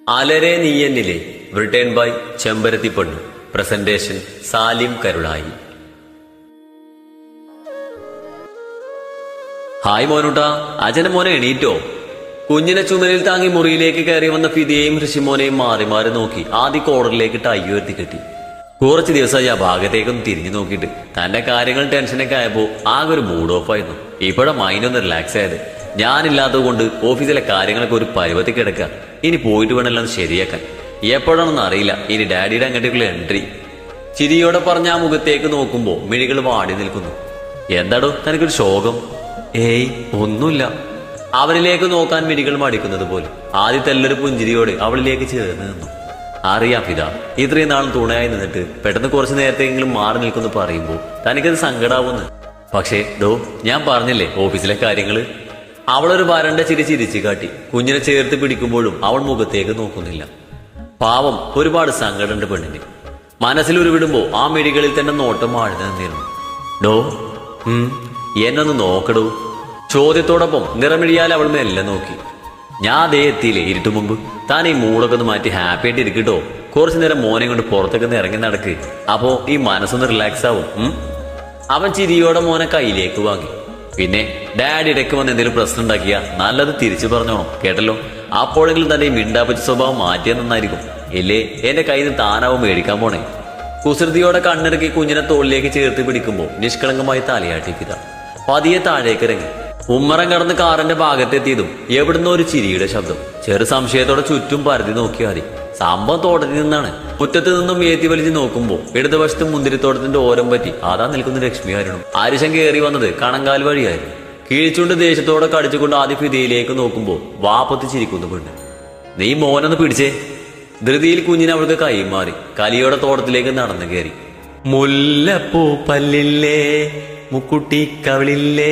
അലരെ നീയന്നിലെ return by ചെമ്പരത്തി പെണ്ണു presentation Salim Karulai hi മോനുട്ടാ അച്ഛന്റെ മോനെ എണീറ്റോ കുഞ്ഞിനെ ചുമലിൽ താങ്ങി മുറിയിലേക്ക് കയറി വന്ന ഫിദിയെയും ഋഷിമോനെയും മാറി മാറി നോക്കി ആദ്യ കോർഡറിലേക്ക് ടൈ ഉയർത്തി കെട്ടി കുറച്ച് ദിവസമായി ആ ഭാഗത്തേക്കൊന്ന് തിരിഞ്ഞു നോക്കിയിട്ട് തന്റെ കാര്യങ്ങൾ ടെൻഷനൊക്കെ ആയപ്പോ ആകെ ഒരു മൂഡ് ഓഫ് ആയിരുന്നു ഇപ്പോഴാ മൈൻഡ് ഒന്ന് റിലാക്സ് ആയത് ഞാനില്ലാത്തത് കൊണ്ട് ഓഫീസിലെ കാര്യങ്ങളൊക്കെ ഒരു പരുവത്തിൽ കിടക്കുക ഇനി പോയിട്ട് വേണമല്ലോ ഒന്ന് ശരിയാക്കാൻ എപ്പോഴാണെന്ന് അറിയില്ല ഇനി ഡാഡിയുടെ അങ്ങോട്ടേക്കുള്ള എൻട്രി ചിരിയോടെ പറഞ്ഞ ആ മുഖത്തേക്ക് നോക്കുമ്പോ മിഴികൾ വാടി നിൽക്കുന്നു എന്താടോ തനിക്കൊരു ശോകം ഏയ് ഒന്നുമില്ല അവനിലേക്ക് നോക്കാൻ മിഴികൾ മടിക്കുന്നത് പോലെ ആദ്യത്തെ എല്ലാവരും പുഞ്ചിരിയോടെ അവളിലേക്ക് ചേർന്ന് നിന്നു അറിയാം പിത ഇത്രയും നാളും തുണയായി നിന്നിട്ട് പെട്ടെന്ന് കുറച്ചു നേരത്തെങ്കിലും മാറി നിൽക്കുന്നു പറയുമ്പോൾ തനിക്കത് സങ്കടാവുന്നു പക്ഷേ ഡോ ഞാൻ പറഞ്ഞില്ലേ ഓഫീസിലെ കാര്യങ്ങള് അവളൊരു വരണ്ട ചിരി ചിരിച്ചു കാട്ടി കുഞ്ഞിനെ ചേർത്ത് പിടിക്കുമ്പോഴും അവൾ മുഖത്തേക്ക് നോക്കുന്നില്ല പാവം ഒരുപാട് സങ്കടമുണ്ട് പെണ്ണിന് മനസ്സിൽ ഉരുവിടുമ്പോ ആ മിഴികളിൽ തന്നെ നോട്ടം ആഴ്ന്നു നിന്നിരുന്നു ഡോ ഉം എന്നൊന്ന് നോക്കടോ ചോദ്യത്തോടൊപ്പം നിറമിഴിയാൽ അവൾ മെല്ലെ നോക്കി ഞാൻ അതേ എത്തിയില്ലേ ഇരുട്ടു മുമ്പ് താൻ ഈ മൂടൊക്കെ ഒന്ന് മാറ്റി ഹാപ്പി ആയിട്ട് ഇരിക്കട്ടോ കുറച്ചു നേരം മോനെ കൊണ്ട് പുറത്തേക്ക് ഒന്ന് ഇറങ്ങി നടക്ക് അപ്പോ ഈ മനസ്സൊന്ന് റിലാക്സ് ആവും ഉം അവൻ ചിരിയോടെ മോനെ കയ്യിലേക്ക് വാങ്ങി പിന്നെ ഡാഡി ഇടയ്ക്ക് വന്ന് എന്തെങ്കിലും പ്രശ്നം ഉണ്ടാക്കിയ നല്ലത് തിരിച്ചു പറഞ്ഞോണം കേട്ടല്ലോ അപ്പോഴെങ്കിലും തന്റെ ഈ മിണ്ടാപ്പച്ച സ്വഭാവം മാറ്റിയാൽ നന്നായിരിക്കും ഇല്ലേ എന്റെ കയ്യിൽ നിന്ന് താനാവും മേടിക്കാൻ പോണേ കുസൃതിയോടെ കണ്ണിറക്കി കുഞ്ഞിനെ തോളിലേക്ക് ചേർത്ത് പിടിക്കുമ്പോൾ നിഷ്കളങ്കമായി തലയാട്ടിക്കുക പതിയെ താഴേക്ക് ഇറങ്ങി ഉമ്മറം കടന്ന് കാറിന്റെ ഭാഗത്തെത്തിയതും എവിടുന്നോ ഒരു ചിരിയുടെ ശബ്ദം ചെറു സംശയത്തോടെ ചുറ്റും പരതി നോക്കിയാൽ മതി സംഭവം തോട്ടത്തിൽ നിന്നാണ് മുറ്റത്ത് നിന്നും ഏത്തി വലിച്ച് നോക്കുമ്പോൾ ഇടതുവശത്ത് മുന്തിരിത്തോട്ടത്തിന്റെ ഓരം പറ്റി അതാ നിൽക്കുന്ന ലക്ഷ്മി ആയിരുന്നു ആരുഷം കയറി വന്നത് കണങ്കാൽ വഴിയായിരുന്നു കീഴ്ച്ചുണ്ട് ദേഷ്യത്തോടെ കടിച്ചുകൊണ്ട് ആദ്യ ഫിതിയിലേക്ക് നോക്കുമ്പോൾ വാപ്പത്തി ചിരിക്കുന്നു പെണ്ണ് നീ മോനൊന്ന് പിടിച്ചേ ധൃതിയിൽ കുഞ്ഞിനെ അവൾക്ക് കൈമാറി കലിയുടെ തോട്ടത്തിലേക്ക് നടന്നു കയറി മുല്ലപ്പൂ പല്ലില്ലേ മുക്കുട്ടി കവിളില്ലേ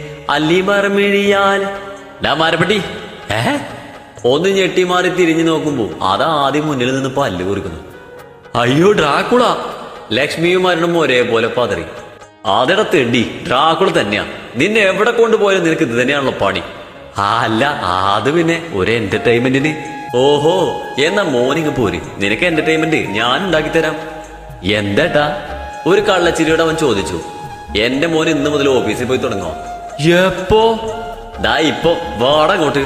അല്ലിമറമിഴിയാൽ ഡാ മാരപ്പെട്ടി ഏ ഒന്ന് ഞെട്ടി മാറി തിരിഞ്ഞു നോക്കുമ്പോ അതാ ആദ്യം മുന്നിൽ നിന്ന് പല്ല് കുറിക്കുന്നു അയ്യോ ഡ്രാക്കുള ലക്ഷ്മിയും മരണും ഒരേപോലെ പതറി അതെടാ തെണ്ടി ഡ്രാക്കുള തന്നെയാ നിന്നെ എവിടെ കൊണ്ടുപോയാലും നിനക്ക് ഇത് തന്നെയാണല്ലോ പണി ആ അല്ല അത് പിന്നെ ഒരു എന്റർടൈൻമെന്റിന് ഓഹോ എന്നാ മോനിങ് പോര് നിനക്ക് എന്റർടൈൻമെന്റ് ഞാൻ ഉണ്ടാക്കി തരാം എന്താട്ടാ ഒരു കള്ളച്ചിരിയോട് അവൻ ചോദിച്ചു എന്റെ മോൻ ഇന്ന് മുതൽ ഓഫീസിൽ പോയി തുടങ്ങോ എപ്പോ ദാ ഇപ്പൊ വാടങ്ങോട്ട്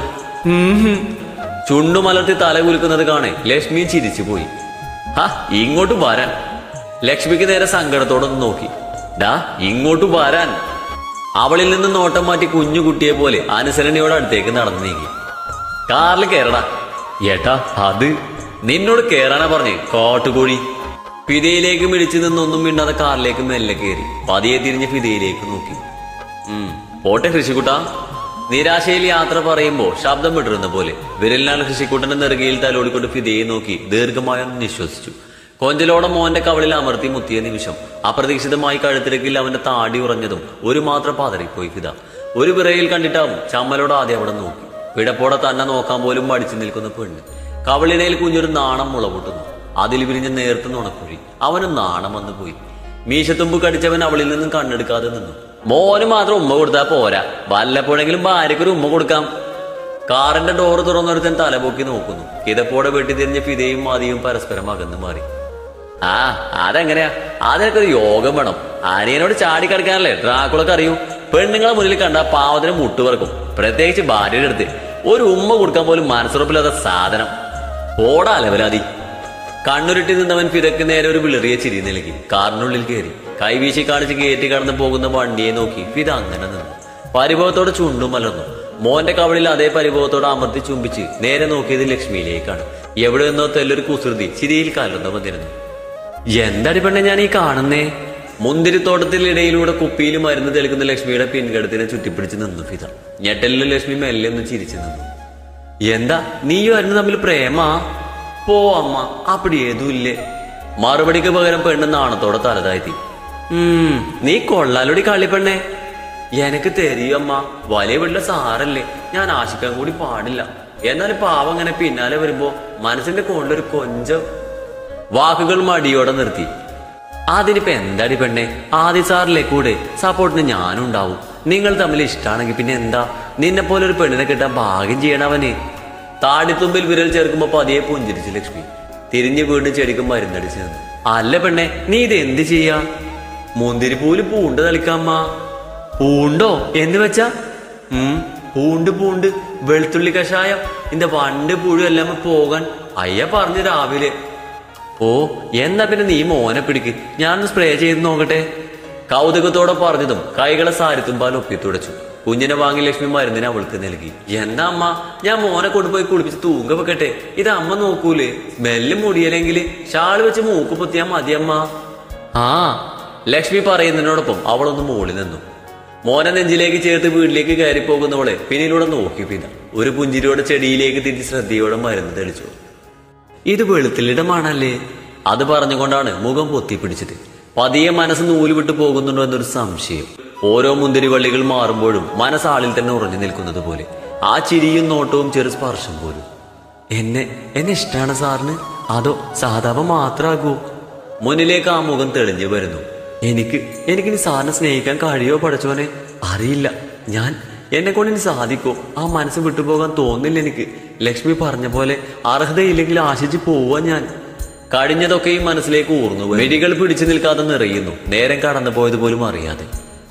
ചുണ്ടു മലർത്തി തല കുലുക്കുന്നത് കാണേ ലക്ഷ്മി ചിരിച്ചു പോയി ഹാ ഇങ്ങോട്ട് വരാൻ ലക്ഷ്മിക്ക് നേരെ സങ്കടത്തോടൊന്ന് നോക്കി ഡാ ഇങ്ങോട്ട് വരാൻ അവളിൽ നിന്ന് നോട്ടം മാറ്റി കുഞ്ഞു കുട്ടിയെ പോലെ അനുസരണയോടെ അടുത്തേക്ക് നടന്നു നീങ്ങി കാറിൽ കയറടാ ഏട്ടാ അത് നിന്നോട് കേറാനാ പറഞ്ഞേ കാട്ടുകോഴി ഫിദയിലേക്ക് മിടിച്ചു നിന്നൊന്നും മിണ്ടാതെ കാറിലേക്ക് മെല്ലെ കയറി പതിയെ തിരിഞ്ഞ് ഫിദയിലേക്ക് നോക്കി ഉം, പോട്ടെ കൃഷിക്കുട്ട നിരാശയിൽ യാത്ര പറയുമ്പോ ശബ്ദം വിട്ടിരുന്ന പോലെ വിരലിനാൽ കൃഷിക്കുട്ടന്റെ നെറുകയിൽ തലോടിക്കൊണ്ട് ഫിദയെ നോക്കി ദീർഘമായി ഒന്ന് നിശ്വസിച്ചു കൊഞ്ചലോടെ മോന്റെ കവളിൽ അമർത്തി മുത്തിയ നിമിഷം അപ്രതീക്ഷിതമായി കഴുത്തിരക്കിൽ അവന്റെ താടി ഉറഞ്ഞതും ഒരു മാത്രം പാതറിപ്പോയി ഫിദ ഒരു വിറയിൽ കണ്ടിട്ടാവും ചമ്മലോട് ആദ്യം അവിടെ നോക്കി പിടപ്പോടെ തന്നെ നോക്കാൻ പോലും മടിച്ചു നിൽക്കുന്ന പെണ്ണ് കവളിനയിൽ കുഞ്ഞൊരു നാണം മുളപൊട്ടുന്നു അതിൽ വിരിഞ്ഞ നേർത്ത നുണക്കുഴി അവന് നാണം വന്നു പോയി മീശത്തുമ്പ് കടിച്ചവൻ അവളിൽ നിന്നും കണ്ണെടുക്കാതെ നിന്നു മോന് മാത്രം ഉമ്മ കൊടുത്താ പോരാ വല്ലപ്പോഴെങ്കിലും ഭാര്യക്കൊരു ഉമ്മ കൊടുക്കാം കാറിന്റെ ഡോറ് തുറന്നൊരുത്തൻ തലപൊക്കി നോക്കുന്നു കിതപ്പോടെ വെട്ടിത്തിരിഞ്ഞ ഫിതയും മാതിയും പരസ്പരം അകന്നു മാറി ആ അതെങ്ങനെയാ അതിനൊക്കെ ഒരു യോഗം വേണം അനിയനോട് ചാടി കിടക്കാനല്ലേ ഡ്രാക്കുളൊക്കെ അറിയൂ പെണ്ണുങ്ങളെ മുന്നിൽ കണ്ട പാവത്തിന് മുട്ടുപറക്കും പ്രത്യേകിച്ച് ഭാര്യയുടെ അടുത്ത് ഒരു ഉമ്മ കൊടുക്കാൻ പോലും മനസ്സുറപ്പില്ലാത്ത സാധനം ഓടാ ലെവലാതി കണ്ണുരുട്ടി നിന്നവൻ ഫിതക്ക് നേരെ ഒരു വിളിറിയ ചിരി നൽകി കാറിനുള്ളിൽ കയറി കൈവീശി കാണിച്ച് കയറ്റി കടന്നു പോകുന്ന വണ്ടിയെ നോക്കി ഫിത അങ്ങനെ നിന്നു പരിഭവത്തോടെ ചുണ്ടും മലർന്നു മോന്റെ കവളിൽ അതേ പരിഭവത്തോടെ അമർത്തി ചുംബിച്ച് നേരെ നോക്കിയത് ലക്ഷ്മിയിലേക്കാണ് എവിടെ നിന്നോ തെല്ലൊരു കുസൃതി ചിരിയിൽ കലർന്നു വന്നിരുന്നു എന്താടി പെണ്ണെ ഞാൻ ഈ കാണുന്നേ മുന്തിരിത്തോട്ടത്തിൽ ഇടയിലൂടെ കുപ്പിയിൽ മരുന്ന് തെളിക്കുന്ന ലക്ഷ്മിയുടെ പിൻകടത്തിനെ ചുറ്റിപ്പിടിച്ച് നിന്നു ഫിത ഞെട്ടലിൽ ലക്ഷ്മി മെല്ലെ ഒന്ന് ചിരിച്ചു നിന്നു എന്താ നീയും അരുന്ന് തമ്മിൽ പ്രേമാ പോ അമ്മ അപ്പടി ഏതുമില്ലേ മറുപടിക്ക് പകരം പെണ്ണ് നാണത്തോടെ തലതാഴ്ത്തി ഉം നീ കൊള്ളാലോടി കള്ളിപ്പെണ്ണേ എനക്ക് തെരിയും അമ്മ വലിയ വീട്ടിലെ സാറല്ലേ ഞാൻ ആശിക്കാൻ കൂടി പാടില്ല എന്നാലും പാവം അങ്ങനെ പിന്നാലെ വരുമ്പോ മനസ്സിന്റെ കൊണ്ടൊരു കൊഞ്ചം വാക്കുകൾ മടിയോടെ നിർത്തി അതിനിപ്പോ എന്താടി പെണ്ണെ ആദ്യ സാറിലെ കൂടെ സപ്പോർട്ടിന് ഞാനും ഉണ്ടാവും നിങ്ങൾ തമ്മിൽ ഇഷ്ടാണെങ്കിൽ പിന്നെ എന്താ നിന്നെ പോലെ ഒരു പെണ്ണിനെ കിട്ടാൻ ഭാഗ്യം ചെയ്യണവന് താടിത്തുമ്പിൽ വിരൽ ചേർക്കുമ്പോ പതിയെ പുഞ്ചിരിച്ചു ലക്ഷ്മി തിരിഞ്ഞു വീണ്ടും ചെടിക്ക് മരുന്നടിച്ചു നിന്നു അല്ല പെണ്ണെ നീ ഇത് എന്ത് ചെയ്യാ മുന്തിരിപ്പൂല് പൂണ്ട് തളിക്കാമ്മ പൂണ്ടോ എന്ന് വെച്ചാ ഉം പൂണ്ട് പൂണ്ട് വെളുത്തുള്ളി കഷായം ഇന്റെ വണ്ട് പുഴു എല്ലാം പോകാൻ അയ്യ പറഞ്ഞു രാവിലെ ഓ എന്നാ പിന്നെ നീ മോനെ പിടിക്ക് ഞാനൊന്ന് സ്പ്രേ ചെയ്ത് നോക്കട്ടെ കൗതുകത്തോടെ പറഞ്ഞതും കൈകളെ സാരിത്തുമ്പാൽ ഒപ്പി തുടച്ചു കുഞ്ഞിനെ വാങ്ങി ലക്ഷ്മി മരുന്നിന് അവൾക്ക് നൽകി എന്താ അമ്മ ഞാൻ മോനെ കൊണ്ടുപോയി കുളിപ്പിച്ച് തൂങ്ക വെക്കട്ടെ ഇത് അമ്മ നോക്കൂലേ സ്മെല്ല് മുടിയല്ലെങ്കിൽ ഷാള് വെച്ച് മൂക്ക് പൊത്തിയാ മതി അമ്മ ആ ലക്ഷ്മി പറയുന്നതിനോടൊപ്പം അവളൊന്ന് മുകളിൽ നിന്നു മോനെ നെഞ്ചിലേക്ക് ചേർത്ത് വീട്ടിലേക്ക് കയറി പോകുന്നവളെ പിന്നിലൂടെ നോക്കി പിന്നെ ഒരു പുഞ്ചിരിയോടെ ചെടിയിലേക്ക് തിരിച്ച് ശ്രദ്ധയോടെ മരുന്ന് തെളിച്ചു ഇത് വെളുത്തിലിടമാണല്ലേ അത് പറഞ്ഞുകൊണ്ടാണ് മുഖം പൊത്തിപ്പിടിച്ചത് പതിയെ മനസ്സ് നൂല് വിട്ടു പോകുന്നുണ്ടോ എന്നൊരു സംശയം ഓരോ മുന്തിരി വള്ളികൾ മാറുമ്പോഴും മനസ്സ് ആളിൽ തന്നെ ഉറഞ്ഞു നിൽക്കുന്നത് പോലെ ആ ചിരിയും നോട്ടവും ചെറു സ്പർശം പോലും എന്നെ എന്നെ ഇഷ്ടാണ് സാറിന് അതോ സാധാപ മാത്രാകൂ മുന്നിലേക്ക് ആ മുഖം തെളിഞ്ഞു വരുന്നു എനിക്ക് എനിക്കിനി സാറിനെ സ്നേഹിക്കാൻ കഴിയോ പഠിച്ചോനെ അറിയില്ല ഞാൻ എന്നെ കൊണ്ട് ഇനി സാധിക്കോ ആ മനസ്സ് വിട്ടുപോകാൻ തോന്നില്ല എനിക്ക് ലക്ഷ്മി പറഞ്ഞ പോലെ അർഹതയില്ലെങ്കിൽ ആശിച്ച് പോവാ ഞാൻ കഴിഞ്ഞതൊക്കെ ഈ മനസ്സിലേക്ക് ഊർന്നു വെടികൾ പിടിച്ചു നിൽക്കാതെ നിറയുന്നു നേരം കടന്നു പോയത് പോലും അറിയാതെ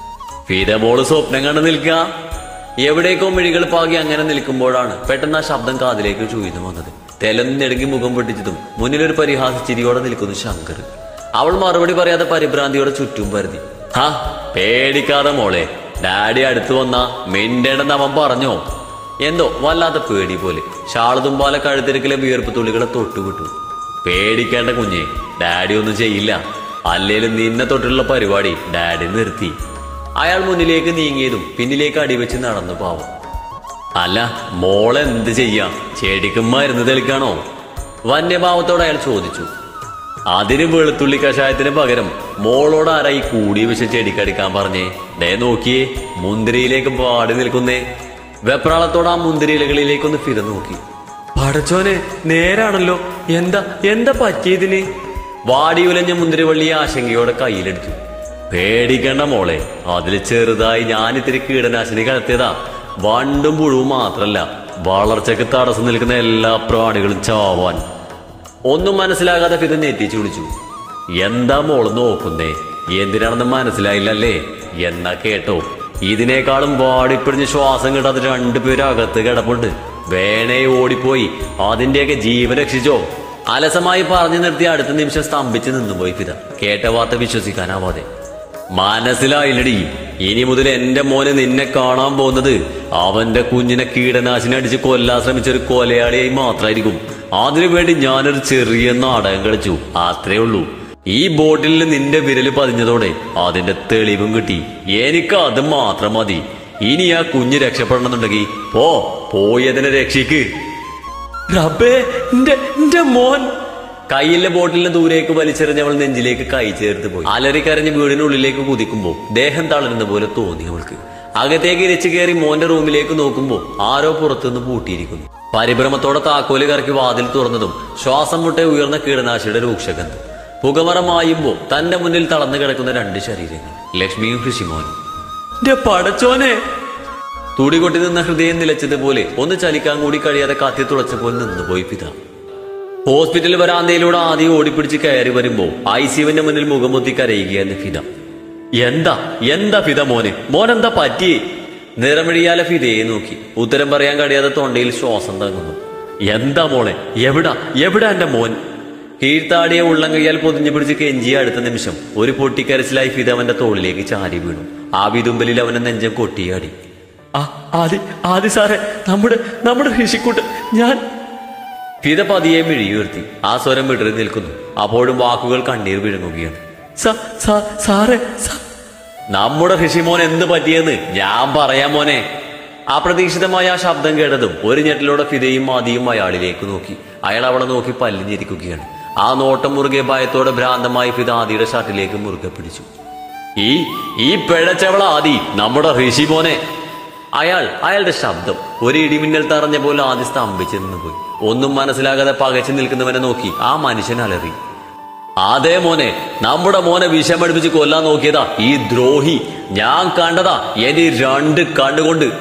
ഫീതമോള് സ്വപ്നം കണ്ടു നിൽക്കുക എവിടേക്കോ മിഴികൾ പാകി അങ്ങനെ നിൽക്കുമ്പോഴാണ് പെട്ടെന്ന് ആ ശബ്ദം കാതിലേക്ക് ചുയിന്നു വന്നത് തെലന്നെടുങ്ങി മുഖം പൊട്ടിച്ചതും മുന്നിലൊരു പരിഹാസ ചിരിയോടെ നിൽക്കുന്നു ശങ്കർ അവൾ മറുപടി പറയാതെ പരിഭ്രാന്തിയോടെ ചുറ്റും പരതി ഹാ പേടിക്കാതെ മോളെ ഡാഡി അടുത്തു വന്ന മിണ്ടേണ്ടെന്ന് അവൻ പറഞ്ഞോ എന്തോ വല്ലാത്ത പേടി പോലെ ഷാള് തുമ്പാലെ കഴുത്തിരക്കിലെ വിയർപ്പ് തുള്ളികളെ തൊട്ടുവിട്ടു പേടിക്കേണ്ട കുഞ്ഞെ ഡാഡി ഒന്നും ചെയ്യില്ല അല്ലേലും നിന്നെ തൊട്ടുള്ള പരിപാടി ഡാഡി നിർത്തി അയാൾ മുന്നിലേക്ക് നീങ്ങിയതും പിന്നിലേക്ക് അടിവെച്ച് നടന്നു പാവം അല്ല മോളെ എന്ത് ചെയ്യാം ചെടിക്കും മരുന്ന് തെളിക്കാണോ വന്യഭാവത്തോടെ അയാൾ ചോദിച്ചു അതിന് വെളുത്തുള്ളി കഷായത്തിന് പകരം മോളോട് ആരാ ഈ കൂടി വെച്ച് ചെടിക്കടിക്കാൻ പറഞ്ഞേ ഡേ നോക്കിയേ മുന്തിരിയിലേക്ക് പാടി നിൽക്കുന്നേ വെപ്രാളത്തോടെ ആ മുന്തിരി ഇലകളിലേക്കൊന്ന് ഫിര നോക്കി പടച്ചോനെ നേരാണല്ലോ എന്താ എന്താ പറ്റിയതിന് വാടിയുലഞ്ഞ മുന്തിരിവള്ളിയെ ആശങ്കയോടെ കയ്യിലെടുത്തു പേടിക്കണ്ട മോളെ അതിൽ ചെറുതായി ഞാൻ ഇത്തിരി കീടനാശിനി കലർത്തിയതാ വണ്ടും പുഴുവും മാത്രല്ല വളർച്ചയ്ക്ക് തടസ്സം നിൽക്കുന്ന എല്ലാ പ്രാണികളും ചാവാൻ ഒന്നും മനസ്സിലാകാതെ ഫിദ നെറ്റിച്ചു വിളിച്ചു എന്താ മോള് നോക്കുന്നേ എന്തിനാണെന്ന് മനസ്സിലായില്ലല്ലേ എന്നാ കേട്ടോ ഇതിനേക്കാളും വാടിപ്പിടിഞ്ഞ് ശ്വാസം കിട്ടാതെ രണ്ടുപേരും അകത്ത് കിടപ്പുണ്ട് വേണേ ഓടിപ്പോയി അതിന്റെയൊക്കെ ജീവൻ രക്ഷിച്ചോ അലസമായി പറഞ്ഞു നിർത്തി അടുത്ത നിമിഷം സ്തംഭിച്ച് നിന്നുപോയി ഫിദ കേട്ട വാർത്ത വിശ്വസിക്കാനാവാതെ മനസ്സിലായില്ലടി ഇനി മുതൽ എന്റെ മോനെ നിന്നെ കാണാൻ പോകുന്നത് അവന്റെ കുഞ്ഞിനെ കീടനാശിനി അടിച്ച് കൊല്ലാൻ ശ്രമിച്ച ഒരു കൊലയാളിയായി മാത്രമായിരിക്കും അതിനുവേണ്ടി ഞാനൊരു ചെറിയ നാടകം കളിച്ചു അത്രേ ഉള്ളൂ ഈ ബോട്ടിൽ നിന്റെ വിരല് പതിഞ്ഞതോടെ അതിന്റെ തെളിവും കിട്ടി എനിക്ക് അത് മാത്രം മതി ഇനി ആ കുഞ്ഞ് രക്ഷപ്പെടണമെന്നുണ്ടെങ്കിൽ പോ പോയതിനെ രക്ഷിക്ക് റബ്ബേ എന്റെ എന്റെ മോൻ കയ്യിലെ ബോട്ടിലിന് ദൂരേക്ക് വലിച്ചെറിഞ്ഞവൾ നെഞ്ചിലേക്ക് കൈ ചേർത്ത് പോയി അലറിക്കരഞ്ഞ് വീടിനുള്ളിലേക്ക് കുതിക്കുമ്പോൾ ദേഹം തളരുന്ന പോലെ തോന്നി അവൾക്ക് അകത്തേക്ക് ഇരച്ചു കയറി മോന്റെ റൂമിലേക്ക് നോക്കുമ്പോൾ ആരോ പുറത്തുനിന്ന് പൂട്ടിയിരിക്കുന്നു പരിഭ്രമത്തോടെ താക്കോല് കറക്കി വാതിൽ തുറന്നതും ശ്വാസം മുട്ടെ ഉയർന്ന കീടനാശിയുടെ രൂക്ഷഗന്ധം പുകമറ മായുമ്പോൾ തന്റെ മുന്നിൽ തളർന്നു കിടക്കുന്ന രണ്ട് ശരീരങ്ങൾ ലക്ഷ്മിയും ഋഷിമോനും എന്റെ പടച്ചോനെ തുടികൊട്ടി നിന്ന ഹൃദയം നിലച്ചതുപോലെ ഒന്ന് ചലിക്കാൻ കൂടി കഴിയാതെ കത്തി തുളച്ചപ്പോൾ നിന്നുപോയി പിത ഹോസ്പിറ്റൽ വരാന്തയിലൂടെ ആദ്യം ഓടിപ്പിടിച്ച് കയറി വരുമ്പോ ഐ സിയുവിന്റെ മുന്നിൽ മുഖമുത്തി കരയുകയെന്ന് ഫിദ എന്താ എന്താ ഫിദ മോനെ മോനെന്താ പറ്റിയേ നിറമിഴിയാലെ ഫിദയെ നോക്കി ഉത്തരം പറയാൻ കഴിയാതെ തൊണ്ടയിൽ ശ്വാസം തങ്ങുന്നു എന്താ മോളെ എവിടാ എവിടാ എന്റെ മോൻ കീഴ്ത്താടിയെ ഉള്ളം കൈയാൽ പൊതിഞ്ഞു പിടിച്ച് കെഞ്ചിയ അടുത്ത നിമിഷം ഒരു പൊട്ടിക്കരച്ചിലായി ഫിദ അവന്റെ തോളിലേക്ക് ചാരി വീണു ആ വിതുമ്പലിൽ അവന്റെ നെഞ്ചം കൊട്ടിയാടി ആ ആദി ആദി സാറേ നമ്മുടെ നമ്മുടെ ഋഷിക്കൂട്ട് ഞാൻ ഫിദ പതിയെ മിഴിയുയർത്തി ആ സ്വരം വിടറി നിൽക്കുന്നു അപ്പോഴും വാക്കുകൾ കണ്ണീർ വിഴുങ്ങുകയാണ് സാറേ നമ്മുടെ ഋഷിമോൻ എന്ത് പറ്റിയെന്ന് ഞാൻ പറയാം മോനെ അപ്രതീക്ഷിതമായ ആ ശബ്ദം കേട്ടതും ഒരു ഞെട്ടിലൂടെ ഫിദയും മാതിയും അയാളിലേക്ക് നോക്കി അയാൾ അവളെ നോക്കി പല്ലിഞ്ഞിരിക്കുകയാണ് ആ നോട്ടം മുറുകെ ഭയത്തോടെ ഭ്രാന്തമായി ഫിദ ആദിയുടെ ഷർട്ടിലേക്ക് മുറുകെ പിടിച്ചു ഈ ഈ പിഴച്ചവള ആദി നമ്മുടെ ഋഷി മോനെ അയാൾ അയാളുടെ ശബ്ദം ഒരു ഇടിമിന്നൽ തറഞ്ഞ പോലെ ആദ്യ സ്തംഭിച്ചു നിന്നുപോയി ഒന്നും മനസ്സിലാകാതെ പകച്ചു നിൽക്കുന്നവനെ നോക്കി ആ മനുഷ്യൻ അലറി അതേ മോനെ നമ്മുടെ മോനെ വിഷമടിപ്പിച്ച് കൊല്ലാൻ നോക്കിയതാ ഈ ദ്രോഹി ഞാൻ കണ്ടതാ എന്റെ ഈ രണ്ട് കണ്ണുകൊണ്ട്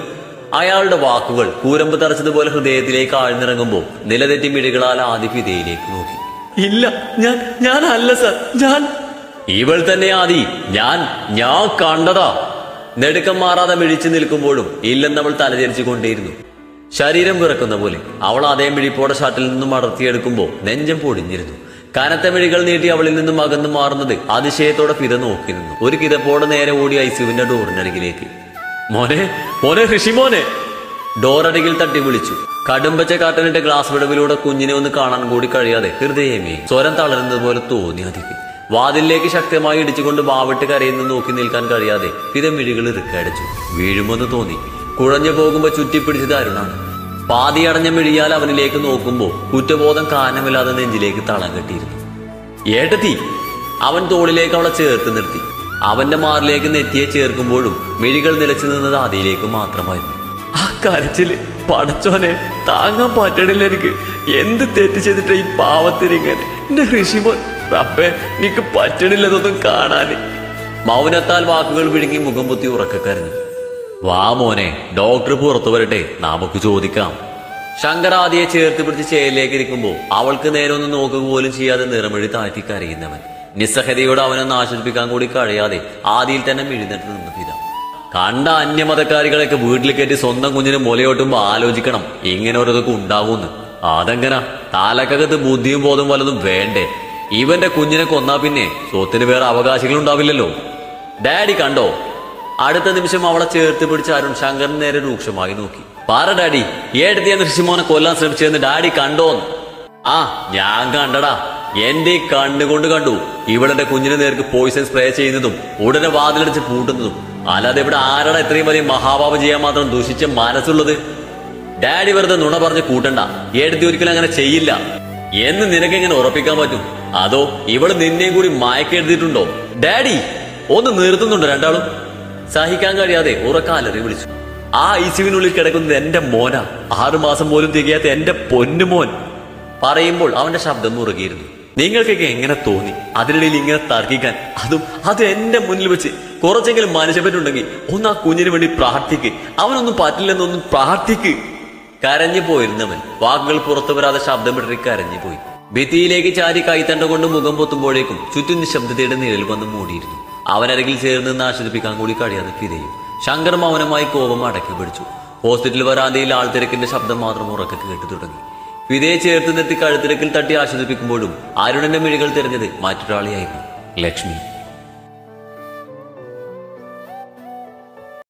അയാളുടെ വാക്കുകൾ കൂരമ്പ് തറച്ചതുപോലെ ഹൃദയത്തിലേക്ക് ആഴ്ന്നിറങ്ങുമ്പോൾ നിലതെറ്റി മിഴികളാൽ ആദി ഫിദയിലേക്ക് നോക്കി ഇല്ല ഞാൻ ഞാനല്ല സർ ഞാൻ ഇവൾ തന്നെ ആദി ഞാൻ ഞാൻ കണ്ടതാ നെടുക്കം മാറാതെ മിഴിച്ചു നിൽക്കുമ്പോഴും ഇല്ലെന്നവൾ തലചരിച്ചു കൊണ്ടേയിരുന്നു ശരീരം വിറക്കുന്ന പോലെ അവൾ അതേ മിഴിപ്പോടെ ഷട്ടിൽ നിന്നും അടർത്തിയെടുക്കുമ്പോൾ നെഞ്ചം പൊടിഞ്ഞിരുന്നു കനത്ത മിഴികൾ നീട്ടി അവളിൽ നിന്നും അകന്നു മാറുന്നത് അതിശയത്തോടെ ഫിത നോക്കി നിന്നു ഒരു കിതപ്പോടെ നേരെ ഓടി ഐസുവിന്റെ ഡോറിനരികിലേക്ക് മോനെ മോനെ ഋഷി മോനെ ഡോറടികിൽ തട്ടി വിളിച്ചു കടുംബച്ച കാട്ടനിട്ട് ഗ്ലാസ് വിടവിലൂടെ കുഞ്ഞിനെ ഒന്ന് കാണാൻ കൂടി കഴിയാതെ ഹൃദയമേ സ്വരം തളരുന്നത് പോലെ തോന്നി അതിക്ക് വാതിലിലേക്ക് ശക്തമായി ഇടിച്ചുകൊണ്ട് വാവിട്ട് കരയുന്ന നോക്കി നിൽക്കാൻ കഴിയാതെ ഫിത മിഴികൾ ഇറുക്കടിച്ചു വീഴുമെന്ന് തോന്നി കുഴഞ്ഞു പോകുമ്പോ ചുറ്റിപ്പിടിച്ചത് അരുണാണ് പാതിയടഞ്ഞ മിഴിയാൽ അവനിലേക്ക് നോക്കുമ്പോൾ കുറ്റബോധം കാരണമില്ലാതെ നെഞ്ചിലേക്ക് തളം കെട്ടിയിരുന്നു ഏട്ടത്തി അവൻ തോളിലേക്ക് അവളെ ചേർത്ത് നിർത്തി അവന്റെ മാറിലേക്ക് നെറ്റിയെ ചേർക്കുമ്പോഴും മിഴികൾ നിലച്ചു നിന്നത് ആദിയിലേക്ക് മാത്രമായിരുന്നു ആ കരച്ചില് പടച്ചോനെ താങ്ങാൻ പറ്റണില്ല എനിക്ക് എന്ത് തെറ്റ് ചെയ്തിട്ട് ഈ പാവത്തിനിങ്ങനെ എന്റെ ഋഷിമോൻ റബ്ബേ എനിക്ക് പറ്റണില്ലതൊന്നും കാണാന് മൗനത്താൽ വാക്കുകൾ വിഴുങ്ങി മുഖം പൊത്തി ഉറക്കക്കരഞ്ഞു വാ മോനെ ഡോക്ടർ പുറത്തു വരട്ടെ നമുക്ക് ചോദിക്കാം ശങ്കർ ആദിയെ ചേർത്ത് പിടിച്ച് ചേരിലേക്ക് ഇരിക്കുമ്പോൾ അവൾക്ക് നേരെ ഒന്ന് നോക്കുക പോലും ചെയ്യാതെ നിറമിഴി താഴ്ത്തി കരയുന്നവൻ നിസ്സഹതയോട് അവനൊന്ന് ആശ്വസിപ്പിക്കാൻ കൂടി കഴിയാതെ ആദിയിൽ തന്നെ മിഴുന്നിട്ട് നിന്ന് പിത കണ്ട അന്യമതക്കാരികളൊക്കെ വീട്ടിൽ കയറ്റി സ്വന്തം കുഞ്ഞിന് മുലയോട്ടുമ്പോ ആലോചിക്കണം ഇങ്ങനെ ഓരോതൊക്കെ ഉണ്ടാകൂന്ന് അതെങ്ങനാ താലക്കകത്ത് ബുദ്ധിയും ബോധവും വല്ലതും വേണ്ടേ ഇവന്റെ കുഞ്ഞിനെ കൊന്നാ പിന്നെ സ്വത്തിന് വേറെ അവകാശികൾ ഉണ്ടാവില്ലല്ലോ ഡാഡി കണ്ടോ അടുത്ത നിമിഷം അവളെ ചേർത്ത് പിടിച്ച് അരുൺ ശങ്കറിന് നേരെ രൂക്ഷമായി നോക്കി പാറ ഡാഡി ഏടത്തി എന്ന് ഋഷിമോനെ കൊല്ലാൻ ശ്രമിച്ചതെന്ന് ഡാഡി കണ്ടോന്ന് ആ ഞാൻ കണ്ടടാ എന്റെ ഈ കണ്ണുകൊണ്ട് കണ്ടു ഇവളെന്റെ കുഞ്ഞിന് നേർക്ക് പോയിസൺ സ്പ്രേ ചെയ്യുന്നതും ഉടനെ വാതിലടിച്ച് പൂട്ടുന്നതും അല്ലാതെ ഇവിടെ ആരാടാ ഇത്രയും വലിയ മഹാപാപം ചെയ്യാൻ മാത്രം ദുഷിച്ച മനസ്സുള്ളത് ഡാഡി വെറുതെ നുണ പറഞ്ഞ് കൂട്ടണ്ട ഏടത്തി ഒരിക്കലും അങ്ങനെ ചെയ്യില്ല എന്ന് നിനക്കെങ്ങനെ ഉറപ്പിക്കാൻ പറ്റും അതോ ഇവള് നിന്നെയും കൂടി മയക്കെഴുതിയിട്ടുണ്ടോ ഡാഡി ഒന്ന് നിർത്തുന്നുണ്ടോ രണ്ടാളും സഹിക്കാൻ കഴിയാതെ ഉറക്കാലറി വിളിച്ചു ആ ഐസിയുവിനുള്ളിൽ കിടക്കുന്നത് എന്റെ മോനാ ആറുമാസം പോലും തികയാത്ത എന്റെ പൊന്നുമോൻ പറയുമ്പോൾ അവന്റെ ശബ്ദം മുറുകിയിരുന്നു നിങ്ങൾക്കൊക്കെ എങ്ങനെ തോന്നി അതിനിടയിൽ ഇങ്ങനെ തർക്കിക്കാൻ അതും അത് എന്റെ മുന്നിൽ വെച്ച് കുറച്ചെങ്കിലും മനുഷ്യപ്പറ്റുണ്ടെങ്കിൽ ഒന്ന് ആ കുഞ്ഞിന് വേണ്ടി പ്രാർത്ഥിക്ക് അവനൊന്നും പറ്റില്ലെന്നൊന്നും പ്രാർത്ഥിക്ക് കരഞ്ഞു പോയിരുന്നവൻ വാക്കുകൾ പുറത്തു വരാതെ ശബ്ദം വിടറി കരഞ്ഞു പോയി ഭിത്തിയിലേക്ക് ചാരി കൈത്തണ്ട കൊണ്ട് മുഖം പൊത്തുമ്പോഴേക്കും ചുറ്റും നിശബ്ദതയുടെ നിഴൽ വന്ന് മൂടിയിരുന്നു അവനരികിൽ ചേർന്ന് നിന്ന് ആശ്വസിപ്പിക്കാൻ കൂടി കഴിയാതെ ഫിതയും ശങ്കർ മൗനമായി കോപം അടക്കി പിടിച്ചു ഹോസ്പിറ്റൽ വരാന്തയിൽ ആൾത്തിരക്കിന്റെ ശബ്ദം മാത്രം ഉറക്കെ കേട്ടു തുടങ്ങി ഫിതയെ ചേർത്ത് നിർത്തി കഴുത്തിരക്കിൽ തട്ടി ആശ്വസിപ്പിക്കുമ്പോഴും അരുണന്റെ മിഴികൾ തിരഞ്ഞത് മറ്റൊരാളെയായിരുന്നു ലക്ഷ്മി